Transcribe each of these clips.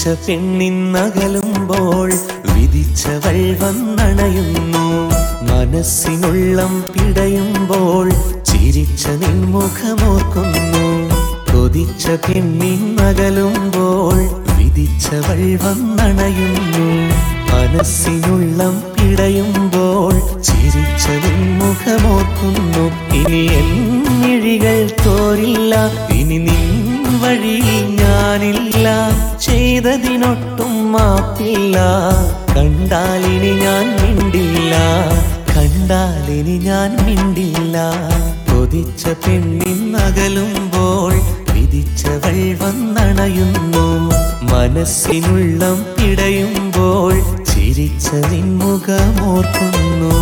പെണ്ണിന്നകലുമ്പോൾ വിധിച്ചവൾ വന്നണയുന്നു മനസ്സിനുള്ളം പിടയുമ്പോൾ ചിരിച്ച നിൻമുഖമോർക്കുന്നു കൊതിച്ച പെണ്ണിന്നകലുമ്പോൾ വിധിച്ചവൾ വന്നണയുന്നു മനസ്സിനുള്ളം പിടയുമ്പോൾ ചിരിച്ച നിൻമുഖമോർക്കുന്നു ഇനി എൻ മിഴികൾ തോരില്ല ഇനി നിൻ വഴി ഞാനില്ല ചെയ്തതിനൊട്ടും മാപ്പില്ല കണ്ടാലിനി ഞാൻ മിണ്ടില്ല കണ്ടാലിനി ഞാൻ മിണ്ടില്ല കൊതിച്ച പെണ്ണിന്നകലുമ്പോൾ വിധിച്ചവൾ വന്നണയുന്നു മനസ്സിനുള്ളം പിടയുമ്പോൾ ചിരിച്ച നിൻമുഖമോർക്കുന്നു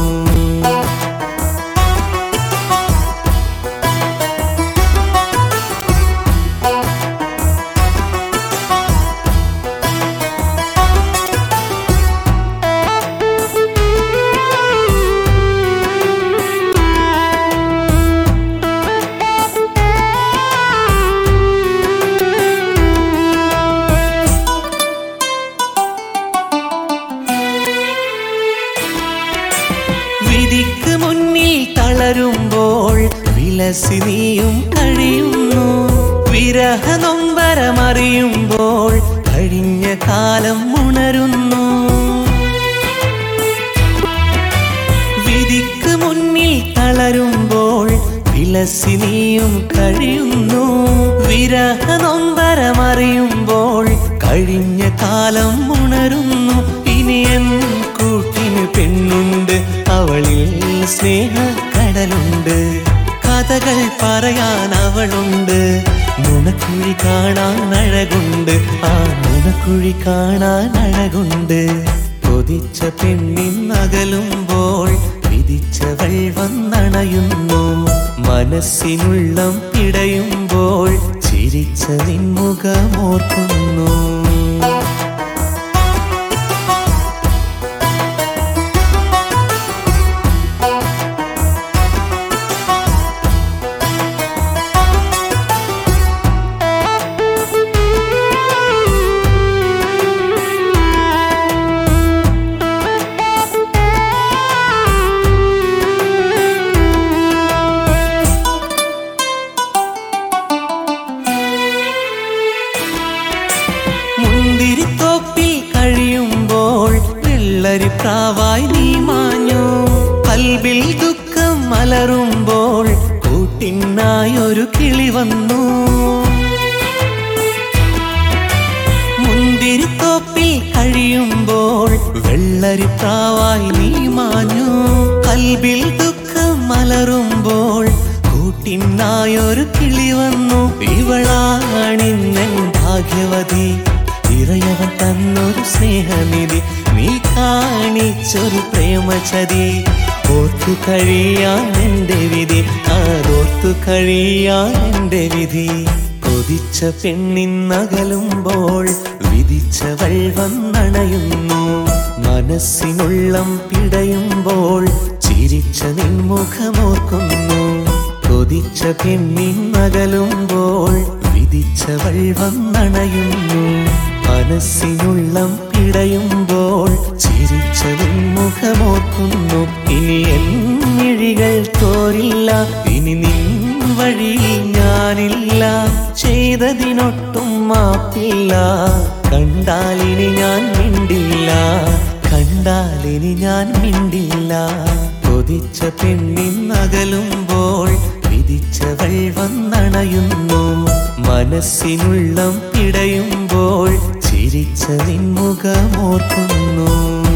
വിധിക്ക് മുന്നിൽ തളരുമ്പോൾ വിലസി നീയും കഴിയുന്നു വിരഹ നൊമ്പരമറിയുമ്പോൾ കഴിഞ്ഞ കാലം ഉണരുന്നു വിധിക്ക് മുന്നിൽ തളരുമ്പോൾ വിലസി നീയും കഴിയുന്നു വിരഹ നൊമ്പരമറിയുമ്പോൾ കഴിഞ്ഞ കാലം ഉണരുന്നു ഇനി എൻ കൂട്ടിന് പെണ്ണുണ്ട് അവളിൽ സ്നേഹക്കടലുണ്ട് കഥകൾ പറയാൻ അവളുണ്ട് നുണക്കുഴി കാണാൻ അഴകുണ്ട് ആ നുണക്കുഴി കാണാൻ അഴകുണ്ട് കൊതിച്ച പെണ്ണിന്നകലുമ്പോൾ വിധിച്ചവൾ വന്നണയുന്നു മനസ്സിനുള്ളം പിടയുമ്പോൾ ചിരിച്ച നിൻമുഖമോർക്കുന്നു മുന്തിരിത്തോപ്പിൽ കഴിയുമ്പോൾ വെള്ളരി പ്രാവായി നീ മാഞ്ഞു കൽബിൽ ദുഃഖം മലറുമ്പോൾ കൂട്ടിനായൊരു കിളി വന്നു മുന്തിരിത്തോപ്പിൽ കഴിയുമ്പോൾ വെള്ളരി പ്രാവായി നീ മാഞ്ഞു കൽബിൽ ദുഃഖം മലറുമ്പോൾ കൂട്ടിനായൊരു കിളി വന്നു ഇവളാണിന്നൻ ഭാഗ്യവതി ഇറയവൻ തന്നൊരു സ്നേഹനിധി നീ കാണിച്ചൊരു പ്രേമചതി ഓർത്തു കഴിയാൻ എന്റെ വിധി ആരോർത്തു കഴിയാൻ എന്റെ വിധി കൊതിച്ച പെണ്ണിന്നകലുമ്പോൾ വിധിച്ചവൾ വന്നണയുന്നു മനസ്സിനുള്ളം പിടയുമ്പോൾ ചിരിച്ച നിൻമുഖമോർക്കുന്നു കൊതിച്ച പെണ്ണിന്നകലുമ്പോൾ വിധിച്ചവൾ വന്നണയുന്നു മനസ്സിനുള്ളം പിടയുമ്പോൾ ചിരിച്ച നിൻമുഖമോർക്കുന്നു ഇനി എൻ മിഴികൾ തോരില്ല ഇനി നിൻ വഴി ഞാനില്ല ചെയ്തതിനൊട്ടും മാപ്പില്ല കണ്ടാലിനി ഞാൻ മിണ്ടില്ല കണ്ടാലിനി ഞാൻ മിണ്ടില്ല കൊതിച്ച പെണ്ണിന്നകലുമ്പോൾ വിധിച്ചവൾ വന്നണയുന്നു മനസ്സിനുള്ളം പിടയുമ്പോൾ ചിരിച്ച നിൻമുഖമോർക്കുന്നു